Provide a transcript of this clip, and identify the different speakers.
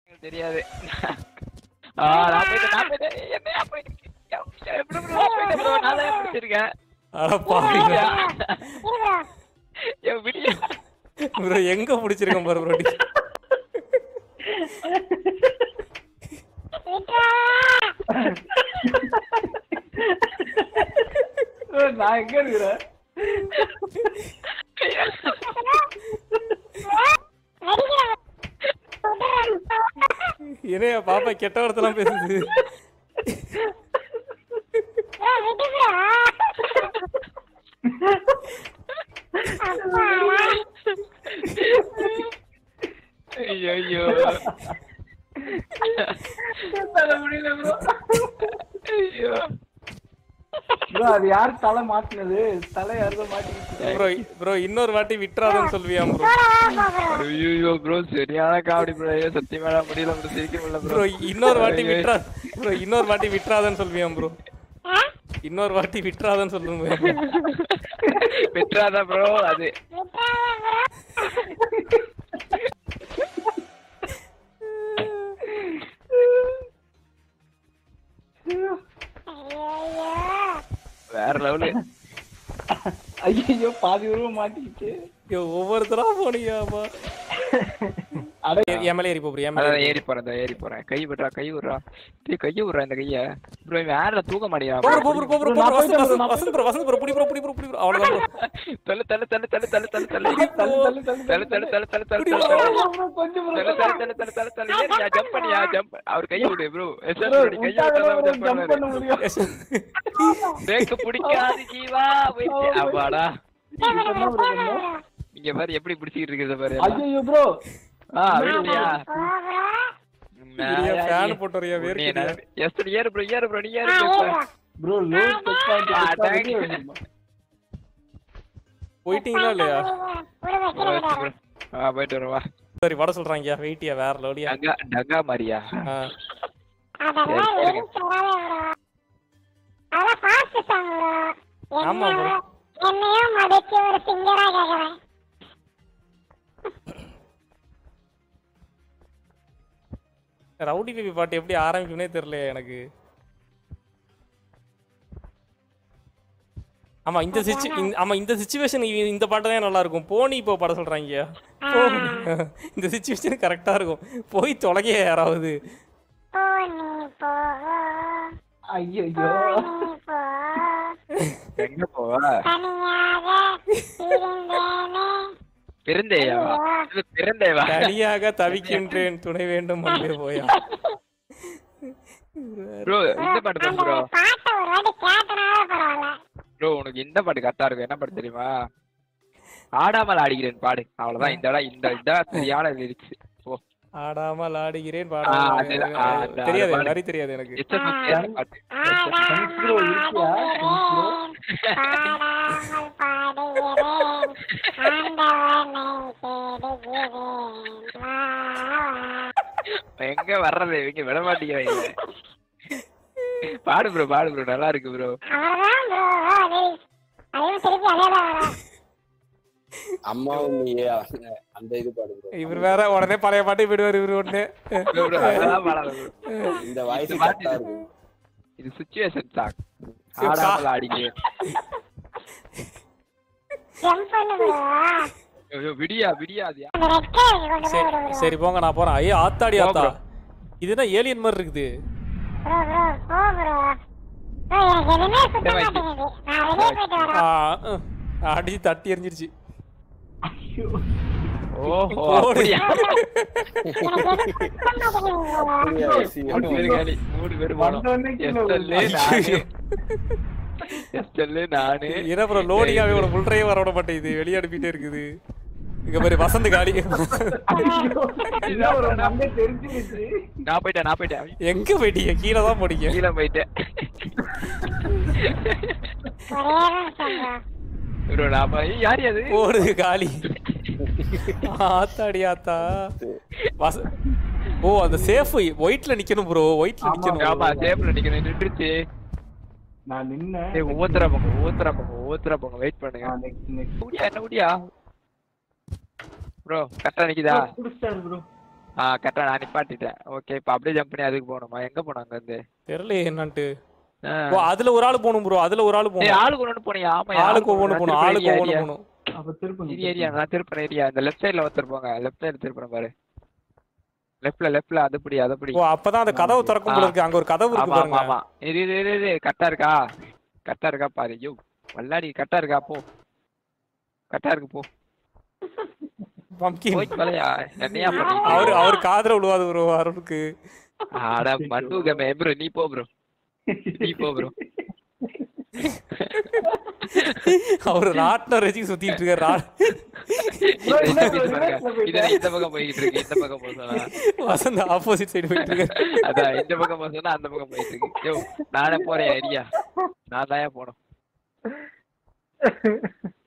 Speaker 1: தெரியாது ஆ நான் போயிட்டேன் நான் போயிட்டேன் என்னையா போயிட்டு எப்படி bro போயிட்டேன் bro நான் தான் பிடிச்சிருக்கேன்
Speaker 2: அட பாவிங்களா
Speaker 1: என் விடியா
Speaker 2: ப்ரோ எங்க பிடிச்சிருக்கேன் பாரு ப்ரோ
Speaker 3: நான் எங்க இருக்கிறேன்
Speaker 2: என்னையா பாப்பா கெட்ட வார்த்தைலாம் பேசுது
Speaker 1: ஐயோ ஐயோ
Speaker 3: தலை முடியல ப்ரோ
Speaker 1: ஐயோ
Speaker 3: ப்ரோ அது யார் தலை மாட்டினது தலை யாருதோ மாட்டிக்கிச்சு
Speaker 2: ப்ரோ ப்ரோ இன்னொரு வாட்டி விட்டுறாதுன்னு சொல்வியா ப்ரோ
Speaker 1: ஐயோ ப்ரோ சரியான காமெடி ப்ரோ ஐயோ சத்தியமா முடியல ப்ரோ சிரிக்க முடியல
Speaker 2: ப்ரோ
Speaker 1: ப்ரோ
Speaker 2: இன்னொரு வாட்டி விட்டுறா ப்ரோ இன்னொரு வாட்டி விட்டுறாதன்னு சொல்வியா ப்ரோ இன்னொரு வாட்டி விட்டுறாதன்னு சொல்லுங்க
Speaker 1: பெற்றாதா ப்ரோ அது வேற லெவலு
Speaker 3: ஐயோ பாதி உருவம் மாட்டிக்கிச்சு
Speaker 2: ஐயோ ஒவ்வொருத்தரா போனியாப்பா
Speaker 3: அட
Speaker 2: என் மேலே ஏறி போ ப்ரோ என் மேலே
Speaker 1: அதான் ஏறி போறேன் இதோ ஏறி போறேன் கை விடுறா கை விடுறா டேய் கையை விடுறா இந்த கைய ப்ரோ இவன் யாரில் தூக்க மாட்டேங்கிறான்
Speaker 2: போ ப்ரோ போ ப்ரோ போ ப்ரோ
Speaker 3: நான் போயிட்டேன் bro,
Speaker 2: வசந்த்
Speaker 3: நான்
Speaker 2: வசந்த் ப்ரோ வசந்த் ப்ரோ புடி ப்ரோ புடி ப்ரோ புடி ப்ரோ அவ்வளவுதான் ப்ரோ
Speaker 1: தள்ளு தள்ளு தள்ளு தள்ளு தள்ளு தள்ளு தள்ளு
Speaker 3: தள்ளு, தள்ளு, தள்ளு,
Speaker 1: தள்ளு தள்ளு தள்ளு தள்ளு
Speaker 2: புடி
Speaker 1: தள்ளு
Speaker 2: bro.
Speaker 1: தள்ளு
Speaker 3: கொஞ்சம் bro.
Speaker 1: தள்ளு தள்ளு தள்ளு தள்ளு தள்ளு தள்ளு ஏறியா ஜம்ப் பண்ணியா ஜம்ப் அவர் கையை விடு ப்ரோ எஸ்எஸ்
Speaker 3: bro,
Speaker 1: கையை
Speaker 3: உட்டாதான்
Speaker 1: விட்டா
Speaker 3: bro
Speaker 1: ஜம்ப்
Speaker 3: jump பண்ண
Speaker 1: பண்ணுவாரு
Speaker 3: முடியும்.
Speaker 1: பிரேக் பிடிக்காது ஜீவா போயிடுச்சு அப்பாடா
Speaker 3: இப்ப என்ன bro பண்ணணும்?
Speaker 1: இங்க பாரு எப்படி பிடிச்சிட்டு இருக்குது பாரு எல்லாம்.
Speaker 3: ஐயையோ bro.
Speaker 1: ஆ விடுறியா
Speaker 2: இரியா, fan போட்டு வரியா, வேர்க்குதுயா.
Speaker 1: எஸ் ஏறு ப்ரோ ஏறு ப்ரோ நீ ஏறு bro.
Speaker 3: bro, low check point
Speaker 1: ah,
Speaker 3: check
Speaker 1: thank you.
Speaker 3: பண்ணிட்டு
Speaker 2: போயிட்டீங்களா இல்லையா
Speaker 1: bro. ஆ போயிட்டு வரோம் வா
Speaker 2: சரி வட சொல்றாங்கயா வெயிட்டியா வேற லோடியா
Speaker 1: டங்கா டங்கா மாதிரியா
Speaker 2: ஆ ஆமா bro.
Speaker 4: என்னையும் மதிச்சு ஒரு சிங்கரா கேக்குறேன்
Speaker 2: ரவுடி பேபி பாட்டு எப்படி ஆரம்பிக்கும்னே தெரியல எனக்கு ஆமா இந்த சிச்சு ஆமா இந்த சுச்சுவேஷன் இந்த பாட்டு தான் நல்லா இருக்கும் போனி இப்போ பாட சொல்றாங்க இந்த சுச்சுவேஷன் கரெக்டா இருக்கும் போய் தொலைங்க யாராவது
Speaker 4: போ நீ போ
Speaker 3: ஐயையோ.
Speaker 4: நீ போ
Speaker 1: எங்க போவ
Speaker 4: தனியாக இருந்தேனே
Speaker 1: பிறந்தேயா இது பிறந்தேவா
Speaker 2: தனியாக தவிக்கின்றேன் துணை வேண்டும் அன்பே போயா
Speaker 1: ப்ரோ இந்த பாட்டு
Speaker 4: அந்த
Speaker 1: ப்ரோ
Speaker 4: பாட்டை ஒரு வாட்டி கேட்டனாவே பரவாயில்ல
Speaker 1: ப்ரோ உனக்கு இந்த பாட்டு கரெக்டா இருக்கும் என்ன பாட்டு தெரியுமா ஆடாமல் ஆடுகிறேன் பாடு அவ்வளவுதான் இந்த இடம் இந்த இடம் சரியான லிரிக்ஸ் ஓ
Speaker 2: ஆடாமல் ஆடுகிறேன்
Speaker 1: ஆ,
Speaker 2: பாடாமல்
Speaker 1: அதேதான். ஆ, அந்த-
Speaker 2: தெரியாது
Speaker 1: அது
Speaker 2: நிறைய தெரியாது எனக்கு
Speaker 1: எச்ச சுத்தியான பாட்டு
Speaker 3: Thanks bro, இருக்கியா? Thanks bro.
Speaker 4: பாடாமல் பாடுகிறேன் ஆண்டவனை தேடுகிறேன் வா, வா.
Speaker 1: எங்க வர்றது இவங்க விட மாட்டேங்கிறாங்க பாடு ப்ரோ பாடு ப்ரோ நல்லா இருக்கு ப்ரோ
Speaker 4: அவ்வளவுதான் bro. அது அதுவும் திருப்பி அதேதான் வரும்.
Speaker 5: அம்மாவும் நீயே அந்த இது பாடு bro.
Speaker 2: இவர் வேற உடனே பழைய பாட்டை விடுவார் இவர் ஒண்ணு
Speaker 1: ப்ரோ ப்ரோ அதெல்லாம் பாடாத ப்ரோ
Speaker 5: இந்த வாய்ஸ்
Speaker 1: இது பாட்டு
Speaker 5: கரெக்டா இருக்கும்
Speaker 1: இது சுச்சுவேஷன் சாங் ஆடாமல் ஆடிக்கிறேன்
Speaker 4: Jump பண்ணு bro.
Speaker 1: ஐயோ, விடியா விடியா அது
Speaker 4: அந்த ரெக்கை கொண்டு போய்
Speaker 2: சரி
Speaker 4: விடு bro.
Speaker 2: சரி போங்க நான் போறேன் ஐயோ ஆத்தாடி
Speaker 1: போ
Speaker 2: ஆத்தா
Speaker 1: bro.
Speaker 2: இதுனா ஏலியன் மாதிரி இருக்குது
Speaker 4: bro, bro, போ bro. bro, எனக்கு எதுவுமே சுத்த
Speaker 1: இந்த மாதிரி.
Speaker 4: மாட்டேங்குது. நான் வெளியே போயிட்டு வரேன்.
Speaker 2: ஆ, ம். அடிச்சு தட்டி எரிஞ்சிருச்சு
Speaker 3: ஐயோ.
Speaker 1: ஓஹோ
Speaker 2: போடு.
Speaker 1: அப்படியா
Speaker 4: எனக்கு எதுவும் சுத்த மாட்டேங்குது bro.
Speaker 5: அப்படியா, அவசியம்.
Speaker 1: மூணு பேரு காலி மூணு பேரு போனோம்
Speaker 3: வந்தோடனே கீழே
Speaker 1: எஸ்எல்ஏ நானு எஸ்எல்ஏ நானு
Speaker 2: என்ன ப்ரோ லோடிங்காவே ஒரு முள்றையே வர விட மாட்டேங்குது வெளியே அனுப்பிட்டே இருக்குது இங்க பாரு வசந்த் காலி
Speaker 3: ஐயோ. என்ன bro, மண்டை தெரிஞ்சிருச்சு.
Speaker 1: நான் போயிட்டேன் நான் போயிட்டேன்
Speaker 2: எங்க போயிட்டீங்க கீழே தான் போனீங்க
Speaker 1: கீழே போயிட்டேன்
Speaker 4: ஒரே நிமிஷம் bro.
Speaker 1: ப்ரோ நான் போய் யார் அது
Speaker 2: ஓடுது காலி ஆத்தாடி ஆத்தா வச ஓ அந்த சேஃப் ஒயிட்ல நிக்கணும் ப்ரோ ஒயிட்ல
Speaker 3: ஆமா.
Speaker 2: நிக்கணும்
Speaker 1: ஆமா சேப்ல நிக்கிறேன் நின்றுச்சு
Speaker 3: நான் நின்னேன்.
Speaker 1: ஏய் ஒவ்வொருத்தரா போங்க ஒவ்வொருத்தரா போங்க ஒவ்வொருத்தரா போங்க வெயிட் பண்ணுங்க
Speaker 3: ஆ, next, next.
Speaker 1: முடியா என்ன முடியா ப்ரோ கரெக்டா நிக்குதா
Speaker 3: புடிச்சிட்டாரு bro.
Speaker 1: ஆ கரெக்டா நான் நிப்பாட்டிட்டேன் ஓகே இப்ப அப்படியே ஜம்ப் பண்ணி அதுக்கு போகணுமா எங்க போனோம் அங்க இருந்து
Speaker 2: தெரியலையே என்னன்ட்டு
Speaker 1: ஆ.
Speaker 2: ஓ அதுல ஒரு ஆள் போகணும் ப்ரோ அதுல ஒரு ஆள்
Speaker 1: ஏய்
Speaker 2: போகணும்
Speaker 1: ஆளுக்கு ஒண்ணு போனியா ஆமா
Speaker 2: ஆளுக்கு ஒவ்வொன்று போகணும் ஆளுக்கு ஒவ்வொன்று போகணும்
Speaker 3: அப்ப திருப்பணும்
Speaker 1: இது ஏரியா நான் திருப்பன ஏரியா இந்த லெஃப்ட் சைடுல ஒருத்தர் போங்க லெஃப்ட் சைடு திருப்பணும் பாரு லெஃப்ட்ல லெஃப்ட்ல அதுபடி அதுபடி
Speaker 2: ஓ அப்பதான் அந்த கதவு திறக்கும் போல இருக்கு அங்க ஒரு கதவு இருக்கு
Speaker 1: ஆமா ஆமா
Speaker 2: பாருங்க
Speaker 1: ஆமா இரு இரு இரு, இரு கரெக்டா இருக்கா கரெக்டா இருக்கா பாரு ஐயோ வல்லாடி கரெக்டா இருக்கா போ கரெக்டா இருக்கு போ
Speaker 2: பம்கின்
Speaker 1: போய் தொலையா என்னையா பண்ணிட்டு
Speaker 2: அவரு
Speaker 1: இருக்க?
Speaker 2: அவர் காதுல விழுவாது ப்ரோ அருளுக்கு
Speaker 1: அட மண்ணுகமே ப்ரோ நீ போ ப்ரோ நீ போ ப்ரோ
Speaker 2: அவர் ராட்டின ரசிக்கு சுத்திட்டு இருக்காரு ரா-
Speaker 3: என்ன bro,
Speaker 1: இது பாருங்க.
Speaker 3: reverse ல
Speaker 1: இது இந்த பக்கம் போயிட்டு இருக்கு இந்த பக்கம் போக சொன்னா
Speaker 2: வசந்த் ஆப்போசிட் சைடு போயிட்டு இருக்காரு
Speaker 1: அதான் இந்த பக்கம் போக சொன்னா அந்த பக்கம் போயிட்டு இருக்கு யோ நானே போறேன் ஐடியா நான் தான் போனோம்